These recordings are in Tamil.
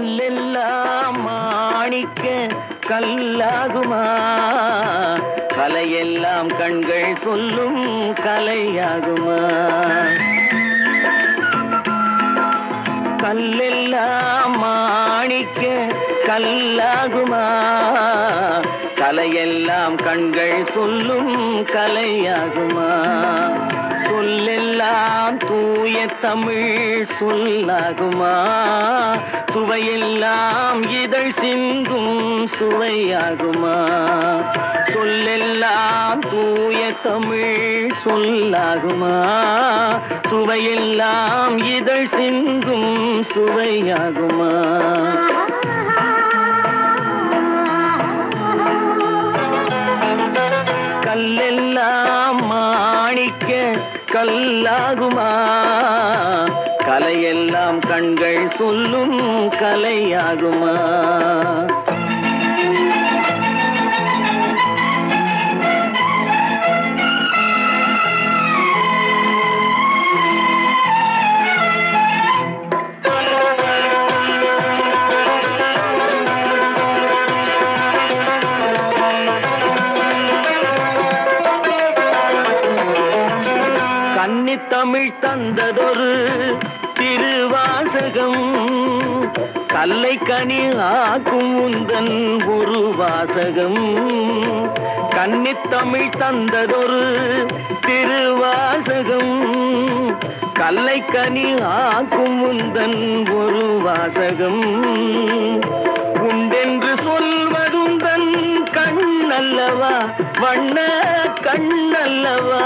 கல்லெல்லாம் மாணிக்க கல்லாகுமா கலையெல்லாம் கண்கள் சொல்லும் கலையாகுமா கல்லெல்லாம் மாணிக்க கல்லாகுமா கலையெல்லாம் கண்கள் சொல்லும் கலையாகுமா சொல்லெல்லாம் தூய தமிழ் சொல்லாகுமா சுவையெல்லாம் இதழ் சிந்தும் சுவையாகுமா சொல்லெல்லாம் தூய தமிழ் சொல்லாகுமா சுவையெல்லாம் இதழ் சிந்தும் சுவையாகுமா கல்லெல்லாம் மாணிக்க கல்லாகுமா கலையெல்லாம் கண்கள் சொல்லும் கலையாகுமா கன்னித் தமிழ் தந்ததொரு திருவாசகம் கல்லை கனி ஆக்கும் உந்தன் ஒரு வாசகம் கன்னித் தமிழ் தந்ததொரு திருவாசகம் கல்லை கனி ஆக்கும் உந்தன் ஒரு வாசகம் உண்டென்று சொல்வதுந்தன் கண்ணல்லவா வண்ண கண்ணல்லவா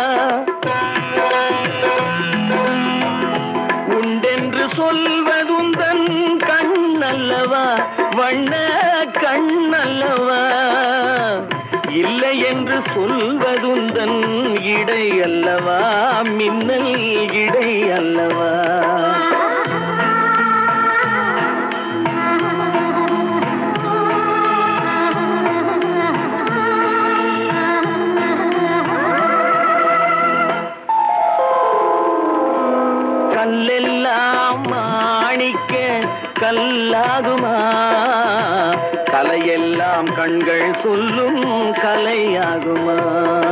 உண்டென்று சொல்வதுந்தன் கண்ணல்லவா வண்ண கண்ணல்லவா இல்லை என்று சொல்வதுந்தன் இடை அல்லவா மின்னல் இடை அல்லவா கல்லெல்லாம் மாணிக்க கல்லாகுமா கலையெல்லாம் கண்கள் சொல்லும் கலையாகுமா